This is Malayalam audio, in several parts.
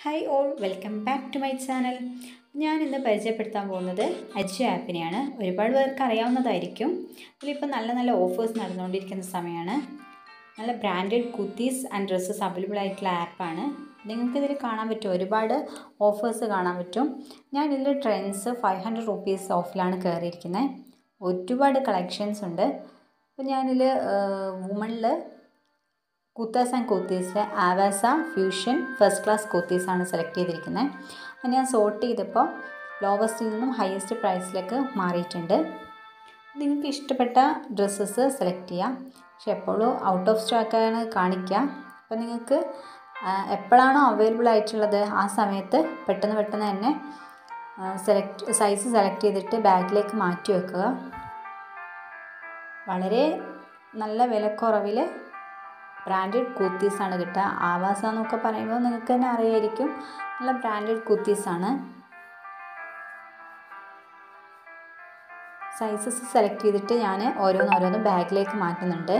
hi all welcome back to my channel ഞാൻ ഇന്ന് പരിചയപ്പെടുത്താൻ പോകുന്നത് അജി ആപ്പിനെയാണ് ഒരുപാട് പേർക്ക് അറിയാവുന്നതായിരിക്കും ഇതിലിപ്പോൾ നല്ല നല്ല ഓഫേഴ്സ് നടന്നുകൊണ്ടിരിക്കുന്ന സമയമാണ് നല്ല branded kurtis and dresses available ആയിട്ടുള്ള ആപ്പാണ് നിങ്ങൾക്ക് ഇതിൽ കാണാൻ പറ്റും ഒരുപാട് ഓഫേഴ്സ് കാണാൻ പറ്റും ഞാൻ ഇതിൽ ട്രെൻഡ്സ് ഫൈവ് ഹൺഡ്രഡ് റുപ്പീസ് ഓഫിലാണ് കയറിയിരിക്കുന്നത് ഒരുപാട് കളക്ഷൻസ് ഉണ്ട് അപ്പോൾ ഞാനിതിൽ വുമണിൽ കുത്താസ് ആൻഡ് കുർത്തീസിൽ ആവാസ ഫ്യൂഷൻ ഫസ്റ്റ് ക്ലാസ് കുർത്തീസാണ് സെലക്ട് ചെയ്തിരിക്കുന്നത് അത് ഞാൻ സോർട്ട് ചെയ്തപ്പോൾ ലോവസ്റ്റിൽ നിന്നും ഹയസ്റ്റ് പ്രൈസിലേക്ക് മാറിയിട്ടുണ്ട് നിങ്ങൾക്ക് ഇഷ്ടപ്പെട്ട ഡ്രസ്സസ് സെലക്ട് ചെയ്യാം പക്ഷെ എപ്പോഴും ഔട്ട് ഓഫ് സ്റ്റോക്കാണ് കാണിക്കുക അപ്പോൾ നിങ്ങൾക്ക് എപ്പോഴാണോ അവൈലബിൾ ആയിട്ടുള്ളത് ആ സമയത്ത് പെട്ടെന്ന് പെട്ടെന്ന് തന്നെ സെലക്ട് സൈസ് സെലക്ട് ചെയ്തിട്ട് ബാഗിലേക്ക് മാറ്റി വെക്കുക വളരെ നല്ല വിലക്കുറവിൽ ബ്രാൻഡഡ് കുർത്തീസാണ് കിട്ടുക ആവാസ എന്നൊക്കെ പറയുമ്പോൾ നിങ്ങൾക്ക് തന്നെ അറിയായിരിക്കും നല്ല ബ്രാൻഡഡ് കുർത്തീസാണ് സൈസസ് സെലക്ട് ചെയ്തിട്ട് ഞാൻ ഓരോന്നോരോന്ന് ബാഗിലേക്ക് മാറ്റുന്നുണ്ട്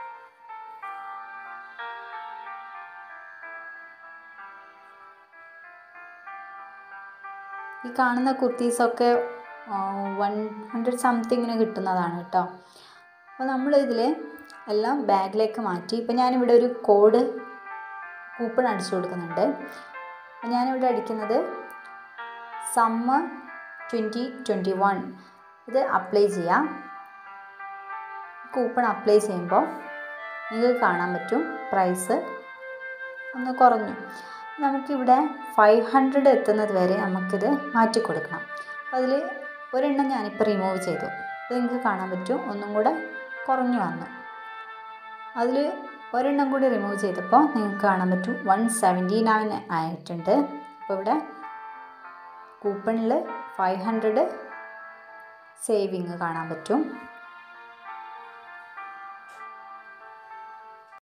ഈ കാണുന്ന കുർത്തീസൊക്കെ വൺ ഹൺഡ്രഡ് സംതിങ്ങിന് കിട്ടുന്നതാണ് കേട്ടോ അപ്പോൾ നമ്മളിതിൽ എല്ലാം ബാഗിലേക്ക് മാറ്റി ഇപ്പം ഞാനിവിടെ ഒരു കോഡ് കൂപ്പൺ അടിച്ചു കൊടുക്കുന്നുണ്ട് അപ്പം ഞാനിവിടെ അടിക്കുന്നത് സമ്മർ ട്വൻറ്റി ട്വൻറ്റി വൺ ഇത് അപ്ലൈ ചെയ്യാം കൂപ്പൺ അപ്ലൈ ചെയ്യുമ്പോൾ നിങ്ങൾക്ക് കാണാൻ പറ്റും പ്രൈസ് ഒന്ന് കുറഞ്ഞു നമുക്കിവിടെ ഫൈവ് ഹൺഡ്രഡ് എത്തുന്നത് വരെ നമുക്കിത് മാറ്റി കൊടുക്കണം അതിൽ ഒരെണ്ണം ഞാനിപ്പോൾ റിമൂവ് ചെയ്തു അത് നിങ്ങൾക്ക് കാണാൻ പറ്റും ഒന്നും കൂടെ കുറഞ്ഞു വന്നു അതിൽ ഒരെണ്ണം കൂടി റിമൂവ് ചെയ്തപ്പോൾ നിങ്ങൾക്ക് കാണാൻ പറ്റും വൺ സെവൻറ്റി നയൻ ആയിട്ടുണ്ട് അപ്പോൾ ഇവിടെ കൂപ്പണിൽ ഫൈവ് ഹൺഡ്രഡ് സേവിങ് കാണാൻ പറ്റും